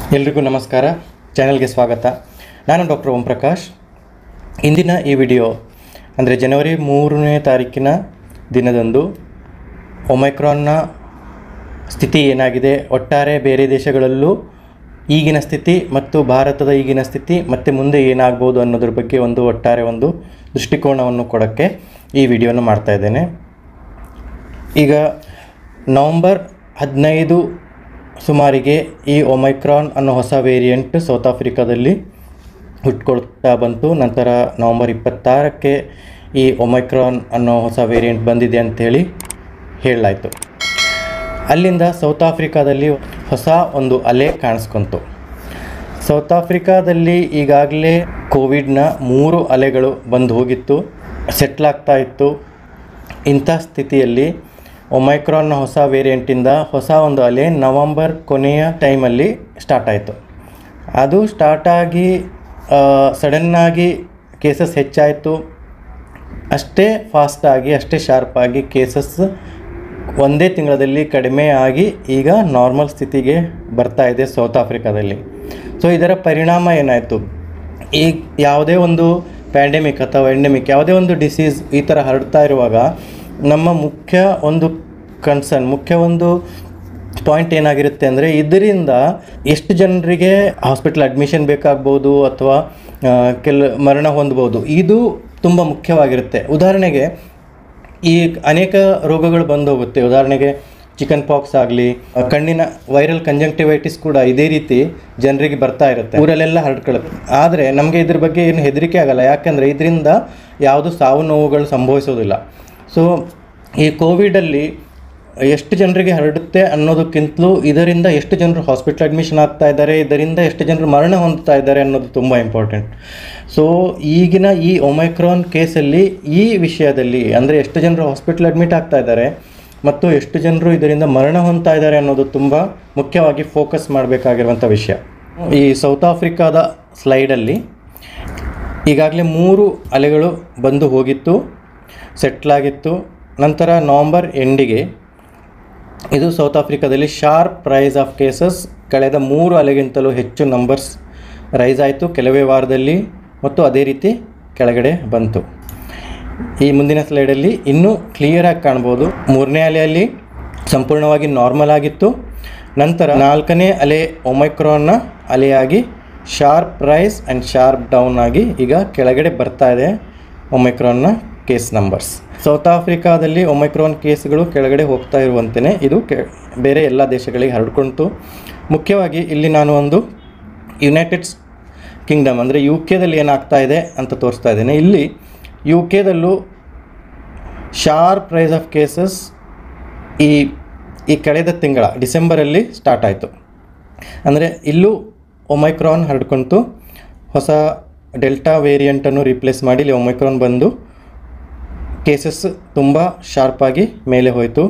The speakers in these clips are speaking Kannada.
ಎಲ್ರಿಗೂ ನಮಸ್ಕಾರ ಚಾನಲ್ಗೆ ಸ್ವಾಗತ ನಾನು ಡಾಕ್ಟರ್ ಓಂ ಪ್ರಕಾಶ್ ಇಂದಿನ ಈ ವಿಡಿಯೋ ಅಂದರೆ ಜನವರಿ ಮೂರನೇ ತಾರೀಕಿನ ದಿನದಂದು ಒಮೈಕ್ರಾನ್ನ ಸ್ಥಿತಿ ಏನಾಗಿದೆ ಒಟ್ಟಾರೆ ಬೇರೆ ದೇಶಗಳಲ್ಲೂ ಈಗಿನ ಸ್ಥಿತಿ ಮತ್ತು ಭಾರತದ ಈಗಿನ ಸ್ಥಿತಿ ಮತ್ತು ಮುಂದೆ ಏನಾಗ್ಬೋದು ಅನ್ನೋದ್ರ ಬಗ್ಗೆ ಒಂದು ಒಟ್ಟಾರೆ ಒಂದು ದೃಷ್ಟಿಕೋನವನ್ನು ಕೊಡೋಕ್ಕೆ ಈ ವಿಡಿಯೋನ ಮಾಡ್ತಾ ಇದ್ದೇನೆ ಈಗ ನವಂಬರ್ ಹದಿನೈದು ಸುಮಾರಿಗೆ ಈ ಒಮೈಕ್ರಾನ್ ಅನ್ನೋ ಹೊಸ ವೇರಿಯಂಟ್ ಸೌತ್ ಆಫ್ರಿಕಾದಲ್ಲಿ ಹುಟ್ಕೊಳ್ತಾ ಬಂತು ನಂತರ ನವಂಬರ್ ಇಪ್ಪತ್ತಾರಕ್ಕೆ ಈ ಒಮೈಕ್ರಾನ್ ಅನ್ನೋ ಹೊಸ ವೇರಿಯಂಟ್ ಬಂದಿದೆ ಅಂಥೇಳಿ ಹೇಳಲಾಯಿತು ಅಲ್ಲಿಂದ ಸೌತ್ ಆಫ್ರಿಕಾದಲ್ಲಿ ಹೊಸ ಒಂದು ಅಲೆ ಕಾಣಿಸ್ಕೊಂತು ಸೌತ್ ಆಫ್ರಿಕಾದಲ್ಲಿ ಈಗಾಗಲೇ ಕೋವಿಡ್ನ ಮೂರು ಅಲೆಗಳು ಬಂದು ಹೋಗಿತ್ತು ಸೆಟ್ಲ್ ಆಗ್ತಾ ಇತ್ತು ಇಂಥ ಸ್ಥಿತಿಯಲ್ಲಿ ಒಮೈಕ್ರಾನ್ನ ಹೊಸ ವೇರಿಯಂಟಿಂದ ಹೊಸ ಒಂದು ಅಲೆ ನವಂಬರ್ ಕೊನೆಯ ಟೈಮಲ್ಲಿ ಸ್ಟಾರ್ಟ್ ಆಯಿತು ಅದು ಸ್ಟಾರ್ಟ್ ಆಗಿ ಸಡನ್ನಾಗಿ ಕೇಸಸ್ ಹೆಚ್ಚಾಯಿತು ಅಷ್ಟೇ ಫಾಸ್ಟಾಗಿ ಅಷ್ಟೇ ಶಾರ್ಪಾಗಿ ಕೇಸಸ್ ಒಂದೇ ತಿಂಗಳಲ್ಲಿ ಕಡಿಮೆ ಆಗಿ ಈಗ ನಾರ್ಮಲ್ ಸ್ಥಿತಿಗೆ ಬರ್ತಾ ಇದೆ ಸೌತ್ ಆಫ್ರಿಕಾದಲ್ಲಿ ಸೊ ಇದರ ಪರಿಣಾಮ ಏನಾಯಿತು ಈ ಯಾವುದೇ ಒಂದು ಪ್ಯಾಂಡೆಮಿಕ್ ಅಥವಾ ಎಂಡೆಮಿಕ್ ಯಾವುದೇ ಒಂದು ಡಿಸೀಸ್ ಈ ಥರ ಹರಡ್ತಾ ಇರುವಾಗ ನಮ್ಮ ಮುಖ್ಯ ಒಂದು ಕನ್ಸರ್ನ್ ಮುಖ್ಯ ಒಂದು ಪಾಯಿಂಟ್ ಏನಾಗಿರುತ್ತೆ ಅಂದರೆ ಇದರಿಂದ ಎಷ್ಟು ಜನರಿಗೆ ಹಾಸ್ಪಿಟಲ್ ಅಡ್ಮಿಷನ್ ಬೇಕಾಗ್ಬೋದು ಅಥವಾ ಆ, ಕೆಲ ಮರಣ ಹೊಂದ್ಬೋದು ಇದು ತುಂಬ ಮುಖ್ಯವಾಗಿರುತ್ತೆ ಉದಾಹರಣೆಗೆ ಈ ಅನೇಕ ರೋಗಗಳು ಬಂದು ಹೋಗುತ್ತೆ ಉದಾಹರಣೆಗೆ ಚಿಕನ್ ಪಾಕ್ಸ್ ಆಗಲಿ ಕಣ್ಣಿನ ವೈರಲ್ ಕಂಜಂಕ್ಟಿವೈಟಿಸ್ ಕೂಡ ಇದೇ ರೀತಿ ಜನರಿಗೆ ಬರ್ತಾ ಇರುತ್ತೆ ಊರಲ್ಲೆಲ್ಲ ಹರಡ್ಕೊಳ್ಳುತ್ತೆ ಆದರೆ ನಮಗೆ ಇದ್ರ ಬಗ್ಗೆ ಏನು ಹೆದರಿಕೆ ಆಗಲ್ಲ ಯಾಕೆಂದರೆ ಇದರಿಂದ ಯಾವುದು ಸಾವು ನೋವುಗಳು ಸಂಭವಿಸೋದಿಲ್ಲ ಸೊ ಈ ಕೋವಿಡಲ್ಲಿ ಎಷ್ಟು ಜನರಿಗೆ ಹರಡುತ್ತೆ ಅನ್ನೋದಕ್ಕಿಂತಲೂ ಇದರಿಂದ ಎಷ್ಟು ಜನರು ಹಾಸ್ಪಿಟಲ್ ಅಡ್ಮಿಷನ್ ಆಗ್ತಾ ಇದ್ದಾರೆ ಇದರಿಂದ ಎಷ್ಟು ಜನರು ಮರಣ ಹೊಂದ್ತಾ ಇದ್ದಾರೆ ಅನ್ನೋದು ತುಂಬ ಇಂಪಾರ್ಟೆಂಟ್ ಸೊ ಈಗಿನ ಈ ಒಮೈಕ್ರಾನ್ ಕೇಸಲ್ಲಿ ಈ ವಿಷಯದಲ್ಲಿ ಅಂದರೆ ಎಷ್ಟು ಜನರು ಹಾಸ್ಪಿಟಲ್ ಅಡ್ಮಿಟ್ ಆಗ್ತಾ ಇದ್ದಾರೆ ಮತ್ತು ಎಷ್ಟು ಜನರು ಇದರಿಂದ ಮರಣ ಹೊಂದ್ತಾ ಇದ್ದಾರೆ ಅನ್ನೋದು ತುಂಬ ಮುಖ್ಯವಾಗಿ ಫೋಕಸ್ ಮಾಡಬೇಕಾಗಿರುವಂಥ ವಿಷಯ ಈ ಸೌತ್ ಆಫ್ರಿಕಾದ ಸ್ಲೈಡಲ್ಲಿ ಈಗಾಗಲೇ ಮೂರು ಅಲೆಗಳು ಬಂದು ಹೋಗಿತ್ತು ಸೆಟ್ಲಾಗಿತ್ತು ನಂತರ ನವಂಬರ್ ಎಂಡಿಗೆ ಇದು ಸೌತ್ ಆಫ್ರಿಕಾದಲ್ಲಿ ಶಾರ್ಪ್ ಪ್ರೈಸ್ ಆಫ್ ಕೇಸಸ್ ಕಳೆದ ಮೂರು ಅಲೆಗಿಂತಲೂ ಹೆಚ್ಚು ನಂಬರ್ಸ್ ರೈಸ್ ಆಯಿತು ಕೆಲವೇ ವಾರದಲ್ಲಿ ಮತ್ತು ಅದೇ ರೀತಿ ಕೆಳಗಡೆ ಬಂತು ಈ ಮುಂದಿನ ಸ್ಲೈಡಲ್ಲಿ ಇನ್ನೂ ಕ್ಲಿಯರಾಗಿ ಕಾಣ್ಬೋದು ಮೂರನೇ ಅಲೆಯಲ್ಲಿ ಸಂಪೂರ್ಣವಾಗಿ ನಾರ್ಮಲ್ ಆಗಿತ್ತು ನಂತರ ನಾಲ್ಕನೇ ಅಲೆ ಒಮೈಕ್ರಾನ್ನ ಅಲೆಯಾಗಿ sharp rise and sharp down ಆಗಿ ಈಗ ಕೆಳಗಡೆ ಬರ್ತಾ ಇದೆ ಒಮೈಕ್ರಾನ್ನ ಕೇಸ್ ನಂಬರ್ಸ್ ಸೌತ್ ಆಫ್ರಿಕಾದಲ್ಲಿ ಒಮೈಕ್ರಾನ್ ಕೇಸ್ಗಳು ಕೆಳಗಡೆ ಹೋಗ್ತಾ ಇರುವಂತೆಯೇ ಇದು ಕೆ ಬೇರೆ ಎಲ್ಲ ದೇಶಗಳಿಗೆ ಹರಡ್ಕೊಂತು ಮುಖ್ಯವಾಗಿ ಇಲ್ಲಿ ನಾನು ಒಂದು ಯುನೈಟೆಡ್ ಕಿಂಗ್ಡಮ್ ಅಂದರೆ ಯು ಕೆದಲ್ಲಿ ಏನಾಗ್ತಾ ಇದೆ ಅಂತ ತೋರಿಸ್ತಾ ಇದ್ದೇನೆ ಇಲ್ಲಿ ಯು ಕೆದಲ್ಲೂ ಶಾರ್ಪ್ ಪ್ರೈಸ್ ಆಫ್ ಕೇಸಸ್ ಈ ಈ ಕಳೆದ ತಿಂಗಳ ಡಿಸೆಂಬರಲ್ಲಿ ಸ್ಟಾರ್ಟ್ ಆಯಿತು ಅಂದರೆ ಇಲ್ಲೂ ಒಮೈಕ್ರಾನ್ ಹರಡ್ಕೊಂತು ಹೊಸ ಡೆಲ್ಟಾ ವೇರಿಯಂಟನ್ನು ರಿಪ್ಲೇಸ್ ಮಾಡಿ ಇಲ್ಲಿ ಒಮೈಕ್ರಾನ್ ಬಂದು ಕೇಸಸ್ ತುಂಬ ಶಾರ್ಪಾಗಿ ಮೇಲೆ ಹೋಯಿತು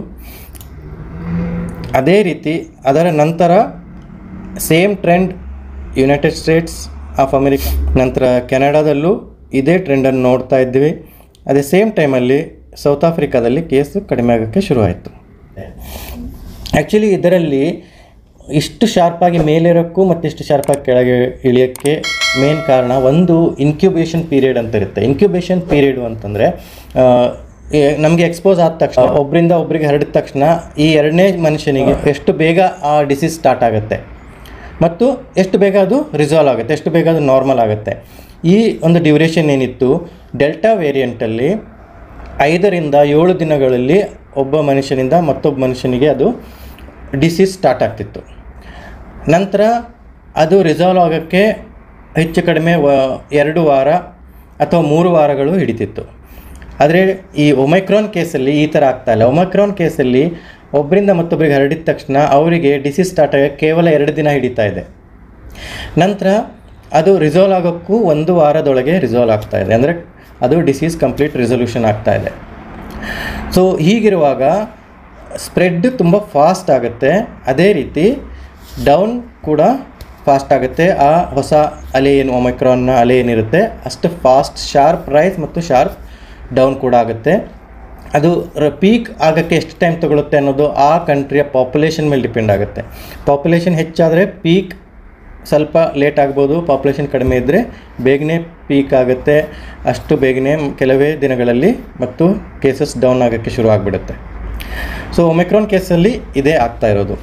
ಅದೇ ರೀತಿ ಅದರ ನಂತರ same trend United States of America ನಂತರ ಕೆನಡಾದಲ್ಲೂ ಇದೇ ಟ್ರೆಂಡನ್ನು ನೋಡ್ತಾ ಇದ್ವಿ ಅದೇ ಸೇಮ್ ಟೈಮಲ್ಲಿ ಸೌತ್ ಆಫ್ರಿಕಾದಲ್ಲಿ ಕೇಸು ಕಡಿಮೆ ಆಗೋಕ್ಕೆ ಶುರುವಾಯಿತು ಆ್ಯಕ್ಚುಲಿ ಇದರಲ್ಲಿ ಇಷ್ಟು ಶಾರ್ಪಾಗಿ ಮೇಲಿರೋಕ್ಕೂ ಮತ್ತು ಇಷ್ಟು ಶಾರ್ಪಾಗಿ ಕೆಳಗೆ ಇಳಿಯೋಕ್ಕೆ ಮೇನ್ ಕಾರಣ ಒಂದು ಇನ್ಕ್ಯುಬೇಷನ್ ಪೀರಿಯಡ್ ಅಂತ ಇರುತ್ತೆ ಇನ್ಕ್ಯುಬೇಷನ್ ಪೀರಿಯಡು ಅಂತಂದರೆ ನಮಗೆ ಎಕ್ಸ್ಪೋಸ್ ಆದ ತಕ್ಷಣ ಒಬ್ಬರಿಂದ ಒಬ್ಬರಿಗೆ ಹರಡಿದ ತಕ್ಷಣ ಈ ಎರಡನೇ ಮನುಷ್ಯನಿಗೆ ಎಷ್ಟು ಬೇಗ ಆ ಡಿಸೀಸ್ ಸ್ಟಾರ್ಟ್ ಆಗುತ್ತೆ ಮತ್ತು ಎಷ್ಟು ಬೇಗ ಅದು ರಿಸಾಲ್ವ್ ಆಗುತ್ತೆ ಎಷ್ಟು ಬೇಗ ಅದು ನಾರ್ಮಲ್ ಆಗುತ್ತೆ ಈ ಒಂದು ಡ್ಯೂರೇಷನ್ ಏನಿತ್ತು ಡೆಲ್ಟಾ ವೇರಿಯಂಟಲ್ಲಿ ಐದರಿಂದ ಏಳು ದಿನಗಳಲ್ಲಿ ಒಬ್ಬ ಮನುಷ್ಯನಿಂದ ಮತ್ತೊಬ್ಬ ಮನುಷ್ಯನಿಗೆ ಅದು ಡಿಸೀಸ್ ಸ್ಟಾರ್ಟ್ ಆಗ್ತಿತ್ತು ನಂತರ ಅದು ರಿಸಾಲ್ವ್ ಆಗೋಕ್ಕೆ ಹೆಚ್ಚು ಕಡಿಮೆ ವ ಎರಡು ವಾರ ಅಥವಾ ಮೂರು ವಾರಗಳು ಹಿಡಿತಿತ್ತು ಆದರೆ ಈ ಒಮೈಕ್ರಾನ್ ಕೇಸಲ್ಲಿ ಈ ಥರ ಆಗ್ತಾ ಇಲ್ಲ ಒಮೈಕ್ರಾನ್ ಕೇಸಲ್ಲಿ ಒಬ್ಬರಿಂದ ಮತ್ತೊಬ್ಬರಿಗೆ ಹರಡಿದ ತಕ್ಷಣ ಅವರಿಗೆ ಡಿಸೀಸ್ ಸ್ಟಾರ್ಟ್ ಆಗೋಕ್ಕೆ ಕೇವಲ ಎರಡು ದಿನ ಹಿಡಿತಾ ಇದೆ ನಂತರ ಅದು ರಿಸಾಲ್ವ್ ಆಗೋಕ್ಕೂ ಒಂದು ವಾರದೊಳಗೆ ರಿಸಾಲ್ವ್ ಆಗ್ತಾ ಇದೆ ಅಂದರೆ ಅದು ಡಿಸೀಸ್ ಕಂಪ್ಲೀಟ್ ರೆಸೊಲ್ಯೂಷನ್ ಆಗ್ತಾ ಇದೆ ಸೊ ಹೀಗಿರುವಾಗ ಸ್ಪ್ರೆಡ್ ತುಂಬ ಫಾಸ್ಟ್ ಆಗುತ್ತೆ ಅದೇ ರೀತಿ ಡೌನ್ ಕೂಡ ಫಾಸ್ಟ್ ಆಗುತ್ತೆ ಆ ಹೊಸ ಅಲೆ ಏನು ಒಮೈಕ್ರಾನ್ನ ಅಲೆ ಏನಿರುತ್ತೆ ಅಷ್ಟು ಫಾಸ್ಟ್ ಶಾರ್ಪ್ ರೈಸ್ ಮತ್ತು ಶಾರ್ಪ್ ಡೌನ್ ಕೂಡ ಆಗುತ್ತೆ ಅದು ಪೀಕ್ ಆಗೋಕ್ಕೆ ಎಷ್ಟು ಟೈಮ್ ತಗೊಳುತ್ತೆ ಅನ್ನೋದು ಆ ಕಂಟ್ರಿಯ ಪಾಪ್ಯುಲೇಷನ್ ಮೇಲೆ ಡಿಪೆಂಡ್ ಆಗುತ್ತೆ ಪಾಪ್ಯುಲೇಷನ್ ಹೆಚ್ಚಾದರೆ ಪೀಕ್ ಸ್ವಲ್ಪ ಲೇಟ್ ಆಗ್ಬೋದು ಪಾಪ್ಯುಲೇಷನ್ ಕಡಿಮೆ ಇದ್ದರೆ ಬೇಗನೆ ಪೀಕ್ ಆಗುತ್ತೆ ಅಷ್ಟು ಬೇಗನೆ ಕೆಲವೇ ದಿನಗಳಲ್ಲಿ ಮತ್ತು ಕೇಸಸ್ ಡೌನ್ ಆಗೋಕ್ಕೆ ಶುರು ಆಗಿಬಿಡುತ್ತೆ ಸೊ ಒಮೆಕ್ರಾನ್ ಕೇಸಲ್ಲಿ ಇದೇ ಆಗ್ತಾ ಇರೋದು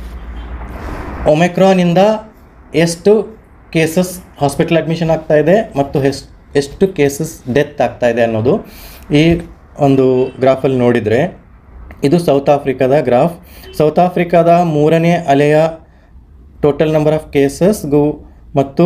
ಒಮೆಕ್ರಾನಿಂದ ಎಷ್ಟು ಕೇಸಸ್ ಹಾಸ್ಪಿಟಲ್ ಅಡ್ಮಿಷನ್ ಆಗ್ತಾ ಇದೆ ಮತ್ತು ಎಸ್ ಎಷ್ಟು ಕೇಸಸ್ ಡೆತ್ ಆಗ್ತಾ ಇದೆ ಅನ್ನೋದು ಈ ಒಂದು ಗ್ರಾಫಲ್ಲಿ ನೋಡಿದರೆ ಇದು ಸೌತ್ ಆಫ್ರಿಕಾದ ಗ್ರಾಫ್ ಸೌತ್ ಆಫ್ರಿಕಾದ ಮೂರನೇ ಅಲೆಯ ಟೋಟಲ್ ನಂಬರ್ ಆಫ್ ಕೇಸಸ್ಗೂ ಮತ್ತು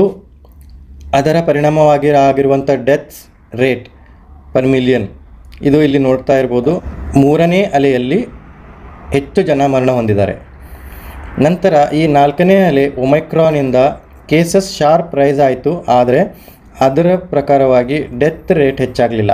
ಅದರ ಪರಿಣಾಮವಾಗಿ ಆಗಿರುವಂಥ ಡೆತ್ಸ್ ರೇಟ್ ಪರ್ ಮಿಲಿಯನ್ ಇದು ಇಲ್ಲಿ ನೋಡ್ತಾ ಇರ್ಬೋದು ಮೂರನೇ ಅಲೆಯಲ್ಲಿ ಹೆಚ್ಚು ಜನ ಮರಣ ಹೊಂದಿದ್ದಾರೆ ನಂತರ ಈ ನಾಲ್ಕನೇ ಅಲೆ ಒಮೈಕ್ರಾನಿಂದ ಕೇಸಸ್ ಶಾರ್ಪ್ ರೈಸ್ ಆಯಿತು ಆದರೆ ಅದರ ಪ್ರಕಾರವಾಗಿ ಡೆತ್ ರೇಟ್ ಹೆಚ್ಚಾಗಲಿಲ್ಲ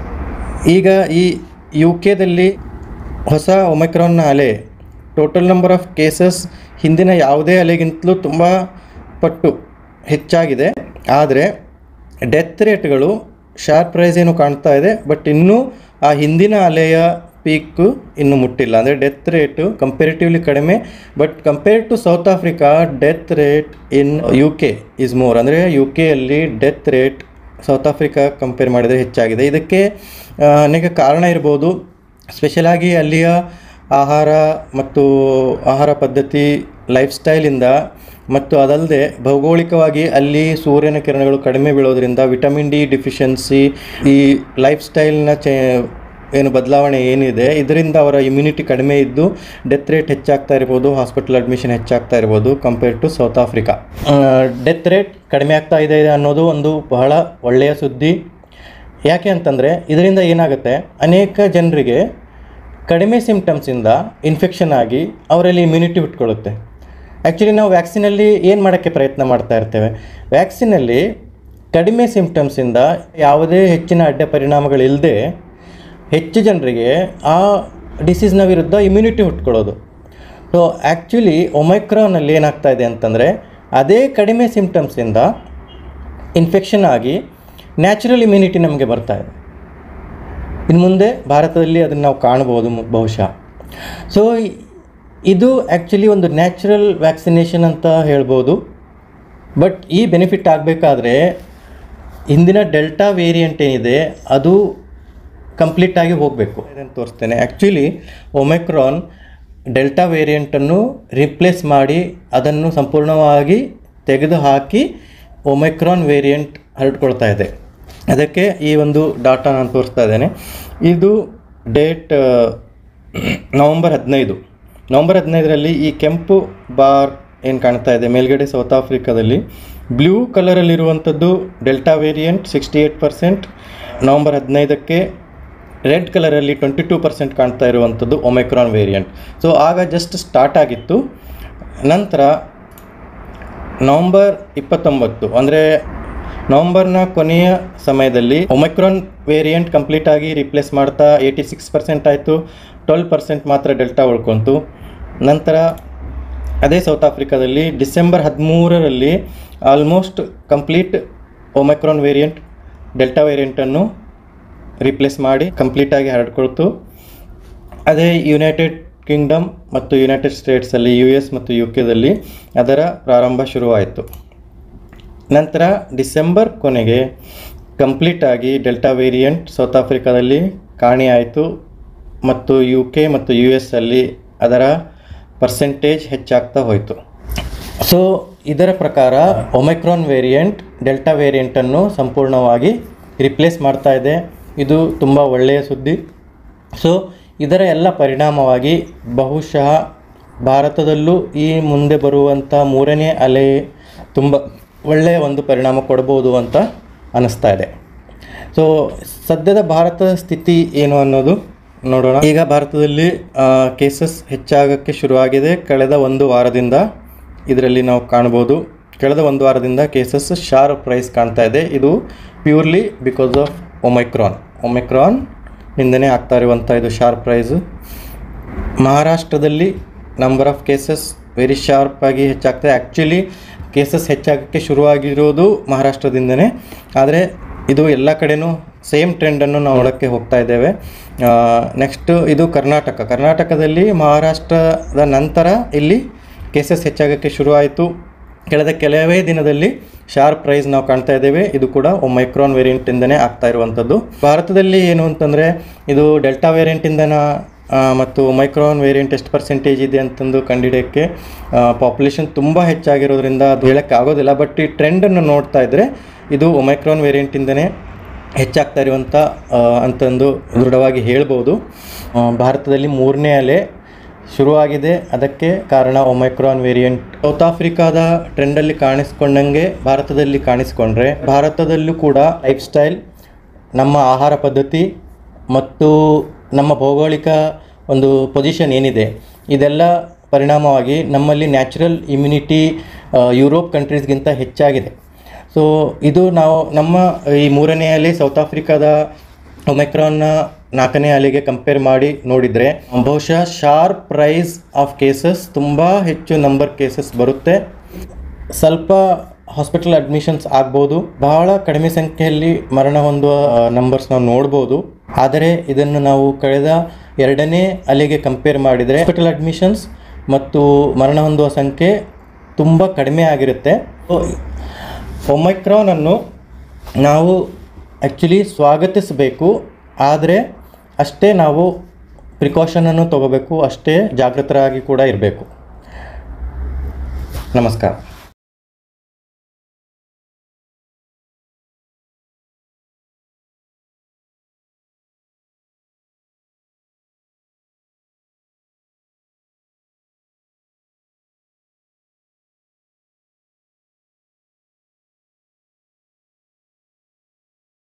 ಈಗ ಈ ಯು ಕೆದಲ್ಲಿ ಹೊಸ ಒಮೈಕ್ರಾನ್ನ ಅಲೆ ಟೋಟಲ್ ನಂಬರ್ ಆಫ್ ಕೇಸಸ್ ಹಿಂದಿನ ಯಾವುದೇ ಅಲೆಗಿಂತಲೂ ತುಂಬ ಪಟ್ಟು ಹೆಚ್ಚಾಗಿದೆ ಆದರೆ ಡೆತ್ ರೇಟ್ಗಳು ಶಾರ್ಪ್ ರೈಸ್ ಏನು ಕಾಣ್ತಾ ಇದೆ ಬಟ್ ಇನ್ನೂ ಆ ಹಿಂದಿನ ಅಲೆಯ ಪೀಕು ಇನ್ನೂ ಮುಟ್ಟಿಲ್ಲ ಅಂದರೆ ಡೆತ್ ರೇಟು ಕಂಪೇರಿಟಿವ್ಲಿ ಕಡಿಮೆ but compare to South Africa death rate in U K is more ಅಂದರೆ ಯು ಕೆಯಲ್ಲಿ death rate South Africa compare ಮಾಡಿದರೆ ಹೆಚ್ಚಾಗಿದೆ ಇದಕ್ಕೆ ಆ, ಅನೇಕ ಕಾರಣ ಇರ್ಬೋದು ಸ್ಪೆಷಲಾಗಿ ಅಲ್ಲಿಯ ಆಹಾರ ಮತ್ತು ಆಹಾರ ಪದ್ಧತಿ ಲೈಫ್ ಸ್ಟೈಲಿಂದ ಮತ್ತು ಅದಲ್ಲದೆ ಭೌಗೋಳಿಕವಾಗಿ ಅಲ್ಲಿ ಸೂರ್ಯನ ಕಿರಣಗಳು ಕಡಿಮೆ ಬೀಳೋದ್ರಿಂದ ವಿಟಮಿನ್ ಡಿ ಡಿಫಿಷಿಯನ್ಸಿ ಈ ಲೈಫ್ ಸ್ಟೈಲ್ನ ಚೇ ಏನು ಬದಲಾವಣೆ ಏನಿದೆ ಇದರಿಂದ ಅವರ ಇಮ್ಯುನಿಟಿ ಕಡಿಮೆ ಇದ್ದು ಡೆತ್ ರೇಟ್ ಹೆಚ್ಚಾಗ್ತಾ ಇರ್ಬೋದು ಹಾಸ್ಪಿಟಲ್ ಅಡ್ಮಿಷನ್ ಹೆಚ್ಚಾಗ್ತಾ ಇರ್ಬೋದು compare to South Africa death rate ಕಡಿಮೆ ಆಗ್ತಾ ಇದೆ ಅನ್ನೋದು ಒಂದು ಬಹಳ ಒಳ್ಳೆಯ ಸುದ್ದಿ ಯಾಕೆ ಅಂತಂದರೆ ಇದರಿಂದ ಏನಾಗುತ್ತೆ ಅನೇಕ ಜನರಿಗೆ ಕಡಿಮೆ ಸಿಮ್ಟಮ್ಸಿಂದ ಇನ್ಫೆಕ್ಷನ್ ಆಗಿ ಅವರಲ್ಲಿ ಇಮ್ಯುನಿಟಿ ಬಿಟ್ಕೊಳ್ಳುತ್ತೆ ಆ್ಯಕ್ಚುಲಿ ನಾವು ವ್ಯಾಕ್ಸಿನಲ್ಲಿ ಏನು ಮಾಡೋಕ್ಕೆ ಪ್ರಯತ್ನ ಮಾಡ್ತಾ ಇರ್ತೇವೆ ವ್ಯಾಕ್ಸಿನಲ್ಲಿ ಕಡಿಮೆ ಸಿಮ್ಟಮ್ಸಿಂದ ಯಾವುದೇ ಹೆಚ್ಚಿನ ಅಡ್ಡ ಪರಿಣಾಮಗಳಿಲ್ಲದೆ ಹೆಚ್ಚು ಜನರಿಗೆ ಆ ಡಿಸೀಸ್ನ ವಿರುದ್ಧ ಇಮ್ಯುನಿಟಿ ಹುಟ್ಕೊಳ್ಳೋದು ಸೊ ಆ್ಯಕ್ಚುಲಿ ಒಮೈಕ್ರಾನಲ್ಲಿ ಏನಾಗ್ತಾ ಇದೆ ಅಂತಂದರೆ ಅದೇ ಕಡಿಮೆ ಸಿಮ್ಟಮ್ಸಿಂದ ಇನ್ಫೆಕ್ಷನ್ ಆಗಿ ನ್ಯಾಚುರಲ್ ಇಮ್ಯುನಿಟಿ ನಮಗೆ ಬರ್ತಾ ಇದೆ ಇನ್ನು ಮುಂದೆ ಭಾರತದಲ್ಲಿ ಅದನ್ನು ನಾವು ಕಾಣ್ಬೋದು ಮು- ಬಹುಶಃ ಸೊ ಇದು ಆ್ಯಕ್ಚುಲಿ ಒಂದು ನ್ಯಾಚುರಲ್ ವ್ಯಾಕ್ಸಿನೇಷನ್ ಅಂತ ಹೇಳ್ಬೋದು ಬಟ್ ಈ ಬೆನಿಫಿಟ್ ಆಗಬೇಕಾದ್ರೆ ಇಂದಿನ ಡೆಲ್ಟಾ ವೇರಿಯಂಟ್ ಏನಿದೆ ಅದು ಕಂಪ್ಲೀಟಾಗಿ ಹೋಗಬೇಕು ಇದನ್ನು ತೋರಿಸ್ತೇನೆ ಆ್ಯಕ್ಚುಲಿ ಒಮೆಕ್ರಾನ್ ಡೆಲ್ಟಾ ವೇರಿಯಂಟನ್ನು ರಿಪ್ಲೇಸ್ ಮಾಡಿ ಅದನ್ನು ಸಂಪೂರ್ಣವಾಗಿ ತೆಗೆದುಹಾಕಿ ಒಮೆಕ್ರಾನ್ ವೇರಿಯಂಟ್ ಹರಡ್ಕೊಳ್ತಾ ಇದೆ ಅದಕ್ಕೆ ಈ ಒಂದು ಡಾಟಾ ನಾನು ತೋರಿಸ್ತಾ ಇದ್ದೇನೆ ಇದು ಡೇಟ್ ನವಂಬರ್ ಹದಿನೈದು ನವಂಬರ್ ಹದಿನೈದರಲ್ಲಿ ಈ ಕೆಂಪು ಬಾರ್ ಏನು ಕಾಣ್ತಾ ಇದೆ ಮೇಲ್ಗಡೆ ಸೌತ್ ಆಫ್ರಿಕಾದಲ್ಲಿ ಬ್ಲೂ ಕಲರಲ್ಲಿರುವಂಥದ್ದು Delta variant sixty eight percent November ಹದಿನೈದಕ್ಕೆ ರೆಡ್ ಕಲರಲ್ಲಿ ಟ್ವೆಂಟಿ ಟೂ ಪರ್ಸೆಂಟ್ ಕಾಣ್ತಾ ಇರುವಂಥದ್ದು ಒಮೆಕ್ರಾನ್ ವೇರಿಯಂಟ್ ಸೊ ಆಗ ಜಸ್ಟ್ ಸ್ಟಾರ್ಟ್ ಆಗಿತ್ತು ನಂತರ ನವಂಬರ್ ಇಪ್ಪತ್ತೊಂಬತ್ತು ಅಂದರೆ ನವಂಬರ್ನ ಕೊನೆಯ ಸಮಯದಲ್ಲಿ ಒಮೆಕ್ರಾನ್ ವೇರಿಯಂಟ್ ಕಂಪ್ಲೀಟ್ ಆಗಿ ರಿಪ್ಲೇಸ್ ಮಾಡ್ತಾ ಏಯ್ಟಿ ಸಿಕ್ಸ್ ಪರ್ಸೆಂಟ್ ಆಯಿತು ಟ್ವೆಲ್ ಪರ್ಸೆಂಟ್ ಮಾತ್ರ ಡೆಲ್ಟಾ ಉಳ್ಕೊಂತು ನಂತರ ಅದೇ ಸೌತ್ ಆಫ್ರಿಕಾದಲ್ಲಿ ಡಿಸೆಂಬರ್ ಹದಿಮೂರರಲ್ಲಿ almost complete Omicron variant Delta ವೇರಿಯಂಟನ್ನು ರಿಪ್ಲೇಸ್ ಮಾಡಿ ಕಂಪ್ಲೀಟಾಗಿ ಹರಡ್ಕೊಳ್ತು ಅದೇ ಯುನೈಟೆಡ್ ಕಿಂಗ್ಡಮ್ ಮತ್ತು ಯುನೈಟೆಡ್ ಸ್ಟೇಟ್ಸಲ್ಲಿ ಯು ಎಸ್ ಮತ್ತು ಯು ಕೆದಲ್ಲಿ ಅದರ ಪ್ರಾರಂಭ ಶುರುವಾಯಿತು ನಂತರ ಡಿಸೆಂಬರ್ ಕೊನೆಗೆ ಕಂಪ್ಲೀಟಾಗಿ ಡೆಲ್ಟಾ ವೇರಿಯಂಟ್ ಸೌತ್ ಆಫ್ರಿಕಾದಲ್ಲಿ ಕಾಣೆಯಾಯಿತು ಮತ್ತು ಯು ಕೆ ಮತ್ತು ಯು ಎಸ್ ಅಲ್ಲಿ ಅದರ ಪರ್ಸೆಂಟೇಜ್ ಹೆಚ್ಚಾಗ್ತಾ ಹೋಯಿತು ಸೊ ಇದರ ಪ್ರಕಾರ ಒಮೆಕ್ರಾನ್ ವೇರಿಯಂಟ್ ಡೆಲ್ಟಾ ವೇರಿಯಂಟನ್ನು ಸಂಪೂರ್ಣವಾಗಿ ರಿಪ್ಲೇಸ್ ಮಾಡ್ತಾ ಇದೆ ಇದು ತುಂಬ ಒಳ್ಳೆಯ ಸುದ್ದಿ ಸೊ ಇದರ ಎಲ್ಲ ಪರಿಣಾಮವಾಗಿ ಬಹುಶಃ ಭಾರತದಲ್ಲೂ ಈ ಮುಂದೆ ಬರುವಂಥ ಮೂರನೇ ಅಲೆ ತುಂಬ ಒಳ್ಳೆಯ ಒಂದು ಪರಿಣಾಮ ಕೊಡ್ಬೋದು ಅಂತ ಅನ್ನಿಸ್ತಾ ಇದೆ ಸೊ ಸದ್ಯದ ಭಾರತದ ಸ್ಥಿತಿ ಏನು ಅನ್ನೋದು ನೋಡೋಣ ಈಗ ಭಾರತದಲ್ಲಿ ಕೇಸಸ್ ಹೆಚ್ಚಾಗಕ್ಕೆ ಶುರುವಾಗಿದೆ ಕಳೆದ ಒಂದು ವಾರದಿಂದ ಇದರಲ್ಲಿ ನಾವು ಕಾಣ್ಬೋದು ಕಳೆದ ಒಂದು ವಾರದಿಂದ ಕೇಸಸ್ ಶಾರ್ಪ್ ಪ್ರೈಸ್ ಕಾಣ್ತಾ ಇದೆ ಇದು purely because of Omicron Omicron ನಿಂದನೇ ಆಗ್ತಾ ಇರುವಂಥ ಇದು ಶಾರ್ಪ್ ಪ್ರೈಸು ಮಹಾರಾಷ್ಟ್ರದಲ್ಲಿ number of cases very sharp ಆಗಿ ಹೆಚ್ಚಾಗ್ತದೆ ಆ್ಯಕ್ಚುಲಿ ಕೇಸಸ್ ಹೆಚ್ಚಾಗಕ್ಕೆ ಶುರುವಾಗಿರೋದು ಮಹಾರಾಷ್ಟ್ರದಿಂದನೇ ಆದರೆ ಇದು ಎಲ್ಲ ಕಡೆನೂ ಸೇಮ್ ಟ್ರೆಂಡನ್ನು ನಾವು ನೋಡೋಕ್ಕೆ ಹೋಗ್ತಾ ಇದ್ದೇವೆ ನೆಕ್ಸ್ಟ್ ಇದು ಕರ್ನಾಟಕ ಕರ್ನಾಟಕದಲ್ಲಿ ಮಹಾರಾಷ್ಟ್ರದ ನಂತರ ಇಲ್ಲಿ ಕೇಸಸ್ ಹೆಚ್ಚಾಗಕ್ಕೆ ಶುರುವಾಯಿತು ಕಳೆದ ಕೆಲವೇ ದಿನದಲ್ಲಿ ಶಾರ್ಪ್ ಪ್ರೈಸ್ ನಾವು ಕಾಣ್ತಾ ಇದ್ದೇವೆ ಇದು ಕೂಡ ಒಮೈಕ್ರಾನ್ ವೇರಿಯಂಟಿಂದನೇ ಆಗ್ತಾ ಇರುವಂಥದ್ದು ಭಾರತದಲ್ಲಿ ಏನು ಅಂತಂದರೆ ಇದು ಡೆಲ್ಟಾ ವೇರಿಯಂಟಿಂದನ ಆ, ಮತ್ತು ಒಮೈಕ್ರಾನ್ ವೇರಿಯಂಟ್ ಎಷ್ಟು ಪರ್ಸೆಂಟೇಜ್ ಇದೆ ಅಂತಂದು ಕಂಡುಹಿಡಿಯೋಕ್ಕೆ ಪಾಪ್ಯುಲೇಷನ್ ತುಂಬ ಹೆಚ್ಚಾಗಿರೋದ್ರಿಂದ ಅದು ಹೇಳೋಕ್ಕೆ ಆಗೋದಿಲ್ಲ ಬಟ್ ಈ ಟ್ರೆಂಡನ್ನು ನೋಡ್ತಾ ಇದ್ದರೆ ಇದು ಒಮೈಕ್ರಾನ್ ವೇರಿಯಂಟಿಂದನೇ ಹೆಚ್ಚಾಗ್ತಾ ಇರುವಂಥ ಆ, ಅಂತಂದು ದೃಢವಾಗಿ ಹೇಳ್ಬೋದು ಆ, ಭಾರತದಲ್ಲಿ ಮೂರನೇ ಅಲೆ ಶುರುವಾಗಿದೆ ಅದಕ್ಕೆ ಕಾರಣ ಒಮೈಕ್ರಾನ್ ವೇರಿಯಂಟ್ ಸೌತ್ ಆಫ್ರಿಕಾದ ಟ್ರೆಂಡಲ್ಲಿ ಕಾಣಿಸ್ಕೊಂಡಂಗೆ ಭಾರತದಲ್ಲಿ ಕಾಣಿಸ್ಕೊಂಡ್ರೆ ಭಾರತದಲ್ಲೂ ಕೂಡ ಲೈಫ್ ಸ್ಟೈಲ್ ನಮ್ಮ ಆಹಾರ ಪದ್ಧತಿ ಮತ್ತು ನಮ್ಮ ಭೌಗೋಳಿಕ ಒಂದು ಪೊಸಿಷನ್ ಏನಿದೆ ಇದೆಲ್ಲ ಪರಿಣಾಮವಾಗಿ ನಮ್ಮಲ್ಲಿ ನ್ಯಾಚುರಲ್ ಇಮ್ಯುನಿಟಿ ಯುರೋಪ್ ಕಂಟ್ರೀಸ್ಗಿಂತ ಹೆಚ್ಚಾಗಿದೆ ಸೊ ಇದು ನಾವು ನಮ್ಮ ಈ ಮೂರನೇ ಅಲೆ ಸೌತ್ ಆಫ್ರಿಕಾದ ಒಮೆಕ್ರಾನ್ನ ನಾಲ್ಕನೇ ಅಲೆಗೆ ಕಂಪೇರ್ ಮಾಡಿ ನೋಡಿದರೆ ಬಹುಶಃ ಶಾರ್ಪ್ ಪ್ರೈಸ್ ಆಫ್ ಕೇಸಸ್ ತುಂಬ ಹೆಚ್ಚು ನಂಬರ್ ಕೇಸಸ್ ಬರುತ್ತೆ ಸ್ವಲ್ಪ ಹಾಸ್ಪಿಟಲ್ ಅಡ್ಮಿಷನ್ಸ್ ಆಗ್ಬೋದು ಬಹಳ ಕಡಿಮೆ ಸಂಖ್ಯೆಯಲ್ಲಿ ಮರಣ ಹೊಂದುವ ನಂಬರ್ಸ್ ನಾವು ನೋಡ್ಬೋದು ಆದರೆ ಇದನ್ನು ನಾವು ಕಳೆದ ಎರಡನೇ ಅಲೆಗೆ ಕಂಪೇರ್ ಮಾಡಿದರೆ ಹಾಸ್ಪಿಟಲ್ ಅಡ್ಮಿಷನ್ಸ್ ಮತ್ತು ಮರಣ ಹೊಂದುವ ಸಂಖ್ಯೆ ತುಂಬ ಕಡಿಮೆ ಆಗಿರುತ್ತೆ ಒಮೈಕ್ರಾನನ್ನು ನಾವು ಆ್ಯಕ್ಚುಲಿ ಸ್ವಾಗತಿಸಬೇಕು ಆದರೆ ಅಷ್ಟೇ ನಾವು ಪ್ರಿಕಾಷನನ್ನು ತಗೋಬೇಕು ಅಷ್ಟೇ ಜಾಗೃತರಾಗಿ ಕೂಡ ಇರಬೇಕು ನಮಸ್ಕಾರ